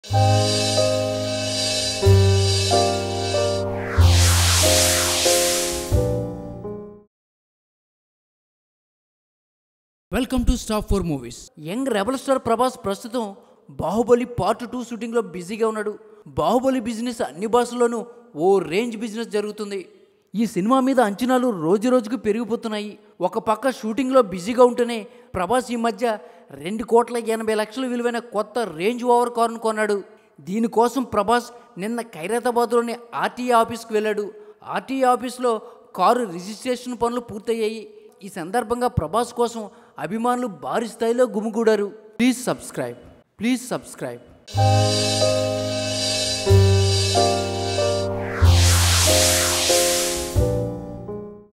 welcome to stop four movies young rebel star Prabhas ప్రస్తుతం Baahubali part two షూటింగ్లో బిజీగా ఉన్నాడు బాహుబలి బిజినెస్ అన్ని భాషల్లోనూ ఓ రేంజ్ బిజినెస్ జరుగుతుంది ఈ సినిమా మీద అంచనాలు రోజు రోజుకు పెరిగిపోతున్నాయి ఒక పక్క షూటింగ్లో బిజీగా ఉంటేనే ప్రభాస్ ఈ మధ్య రెండు కోట్ల ఎనభై లక్షల విలువైన కొత్త రేంజ్ ఓవర్ కారును కొన్నాడు దీనికోసం ప్రభాస్ నిన్న ఖైరతాబాద్లోని ఆర్టీఏ ఆఫీస్కి వెళ్ళాడు ఆర్టీఏ ఆఫీస్లో కారు రిజిస్ట్రేషన్ పనులు పూర్తయ్యాయి ఈ సందర్భంగా ప్రభాస్ కోసం అభిమానులు భారీ స్థాయిలో గుమిగూడారు ప్లీజ్ సబ్స్క్రైబ్ ప్లీజ్ సబ్స్క్రైబ్